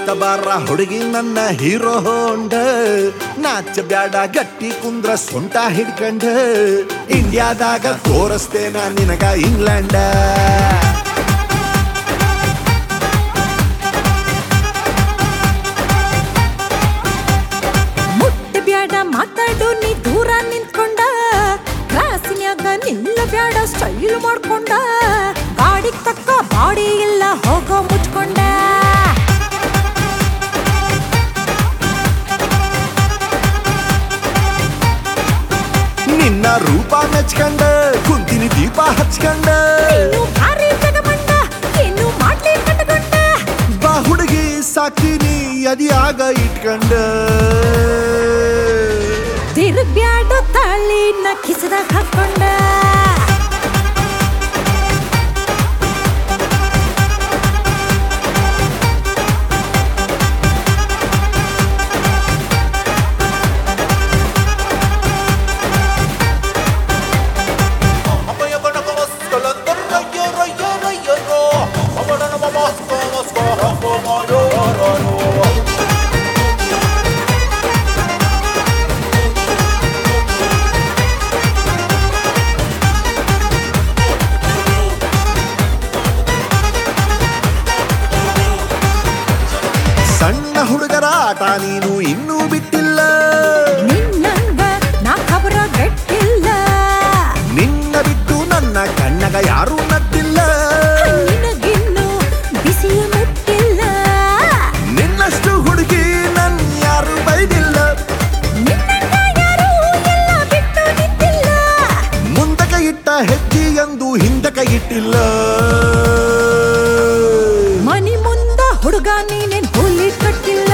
ಬಾರ ಹುಡುಗಿ ನನ್ನ ಹೀರೋ ಹೋಂಡ ನಾಚ ಬ್ಯಾಡ ಗಟ್ಟಿ ಕುಂದ್ರ ಸೊಂಟ ಹಿಡ್ಕಂಡ ಇಂಡಿಯಾದಾಗ ತೋರಿಸ್ತೇನ ನಿನಗ ಇಂಗ್ಲೆಂಡ ಮುಟ್ಟ ಬ್ಯಾಡ ಮಾತಾಡು ನೀ ದೂರ ನಿಂತ್ಕೊಂಡ ಕ್ಲಾಸಿನ್ಯಾಗ ನಿಲ್ಲ ಬ್ಯಾಡ ಸ್ಟೈಲ್ ಮಾಡ್ಕೊಂಡ ಗಾಡಿಗ್ ತಕ್ಕ ಬಾಡಿ ಇಲ್ಲ ಹೋಗೋ ಮುಚ್ಕೊಂಡ ನಿನ್ನ ರೂಪ ಮೆಚ್ಕಂಡ ಕುಂತಿನಿ ದೀಪ ಹಚ್ಕಂಡ ನೀನು ಭಾರಿ ಜಗಮಂಡ ಏನು ಮಾಡ್ಲಿ ಕಟ್ಕೊಂಡ ಬಾ ಹುಡುಗಿ ಸಾಕಿನಿ ಅದಿಯಾಗ ಇಟ್ಕಂಡ ತಿರುಗ್ಬ್ಯಾಡ ತಾಳಿನ ಕಿಸದಾಗ ಹಾಕೊಂಡ ಸಣ್ಣ ಹುಡುಗರ ಆಟ ನೀನು ಇನ್ನೂ ಬಿಟ್ಟಿಲ್ಲ ನಿನ್ನಂಗ ನಾ ಖಬರ ಗಟ್ಟಿಲ್ಲ ನಿನ್ನ ಬಿಟ್ಟು ನನ್ನ ಕಣ್ಣಗ ಯಾರೂ ನಟ್ಟಿಲ್ಲ ನಿನಗಿನ್ನು ಬಿಸಿಯ ಮುಟ್ಟಿಲ್ಲ ನಿನ್ನಷ್ಟು ಹುಡುಗಿ ನನ್ ಯಾರು ಬೈದಿಲ್ಲ ನಿನ್ನಂಗ ಯಾರೂ ಎಲ್ಲ ಬಿಟ್ಟು ನಿಂತಿಲ್ಲ ಮುಂದಕ ಇಟ್ಟ ಹೆಜ್ಜೆ ಎಂದು ಹಿಂದಕ ಇಟ್ಟಿಲ್ಲ ಮನಿ ಮುಂದ ಹುಡುಗ ನೀನೇನ್ ಹುಲಿ ಕಟ್ಟಿಲ್ಲ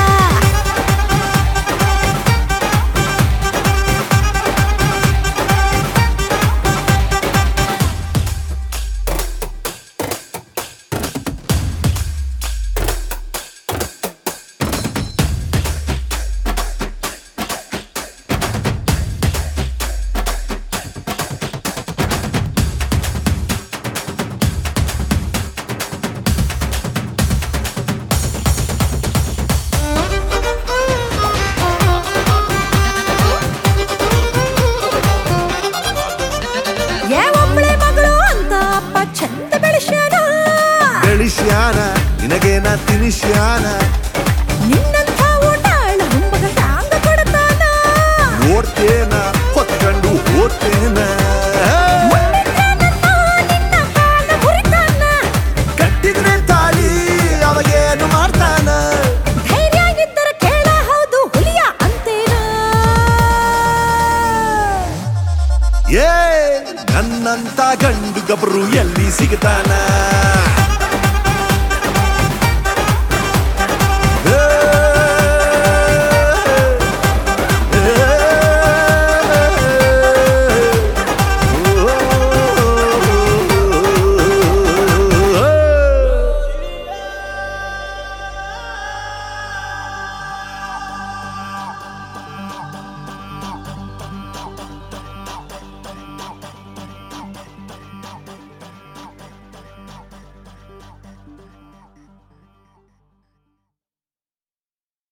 ಏ ಒಬ್ಳೆ ಮಗಳು ಅಂತ ಅಪ್ಪ ಚಂದ ಬೆಳೆಸ್ಯಾನ ಬೆಳಿಸ್ಯಾನ ನಿನಗೇನ ತಿನಿಸ್ಯಾನ ನಿನ್ನಂಥ ಊಟಾಳ ಹುಂಬಗ ತಾಂಗ ಕೊಡ್ತಾನ ಓಡ್ತೇನ ಹೊತ್ಕೊಂಡು ಓದ್ತೇನ ಮುಂದಿದ್ದಾನಂತ ನಿನ್ನ ಕಾಲ ಮುರಿತಾನ ಕಟ್ಟಿದ್ರೆ ತಾಳಿ ಅವಾಗೇನು ಮಾಡ್ತಾನ ಧೈರ್ಯ ಇದ್ದರ ಕೇಳ ಹೌದು ಹುಲಿಯ ಅಂತೇನ ಏ ನನ್ನಂತ ಗಂಡು ಗಬ್ರು ಎಲ್ಲಿ ಸಿಗ್ತಾನ